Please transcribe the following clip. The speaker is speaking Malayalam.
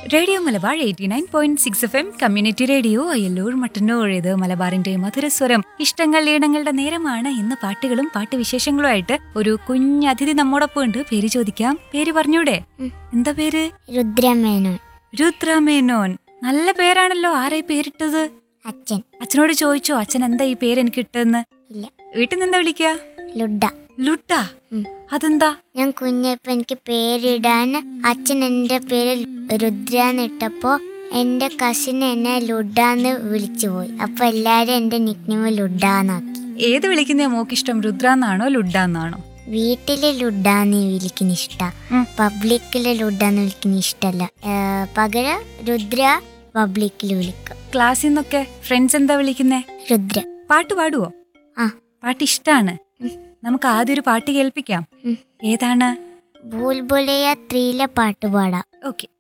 Radio Malabar eighty nine point six F M community radio Ayyallur Mattannur ഇത് മലബാറിന്റെ മധുരസ്വരം ഇഷ്ടങ്ങൾ ഈണങ്ങളുടെ നേരമാണ് ഇന്ന് പാട്ടുകളും പാട്ടുവിശേഷങ്ങളുമായിട്ട് ഒരു കുഞ്ഞതിഥി നമ്മോടൊപ്പം ഉണ്ട് പേര് ചോദിക്കാം പേര് പറഞ്ഞൂടെ എന്താ പേര് രുദ്രമേനോൻ രുദ്രമേനോൻ നല്ല പേരാണല്ലോ ആരായി പേരിട്ടത് അച്ഛൻ അച്ഛനോട് ചോദിച്ചോ അച്ഛൻ എന്താ ഈ പേര് എനിക്ക് ഇട്ടെന്ന് ഇല്ല വീട്ടിൽ നിന്ന് എന്താ വിളിക്കുക ലുഡ ലുട്ട ഉം. അതെന്താ ഞാൻ കുഞ്ഞപ്പോ എനിക്ക് പേരിടാൻ അച്ഛൻ എൻ്റെ പേര് രുദ്രാന്ന് ഇട്ടപ്പോ എൻ്റെ കസിൻ എന്നെ ലുഡാന്ന് വിളിച്ചു പോയി അപ്പൊ എല്ലാരും എൻ്റെ നിക്നെയിം ലുഡാന്നാക്കി ഏത് വിളിക്കുന്ന മോക്കിഷ്ടം രുദ്ര എന്നാണോ ലുഡ എന്നാണോ വീട്ടില് ലുഡാന്ന് വിളിക്കുന്ന ഇഷ്ട ഉം. പബ്ലിക്കില് ലുഡാന്ന് വിളിക്കുന്ന ഇഷ്ടല്ല ഏർ, പകരം രുദ്ര പബ്ലിക്കിൽ വിളിക്കും ക്ലാസ്സിൽ നിന്നൊക്കെ ഫ്രണ്ട്സ് എന്താ വിളിക്കുന്നേ രുദ്ര പാട്ട് പാടുവോ ആ പാട്ട് ഇഷ്ടാണ് ഉം. നമുക്ക് ആദ്യം ഒരു പാട്ട് കേൾപ്പിക്കാം ഉം. ഏതാണ് ബൂൽബുലയ ത്രീയിലെ പാട്ട് പാടാം ഓക്കെ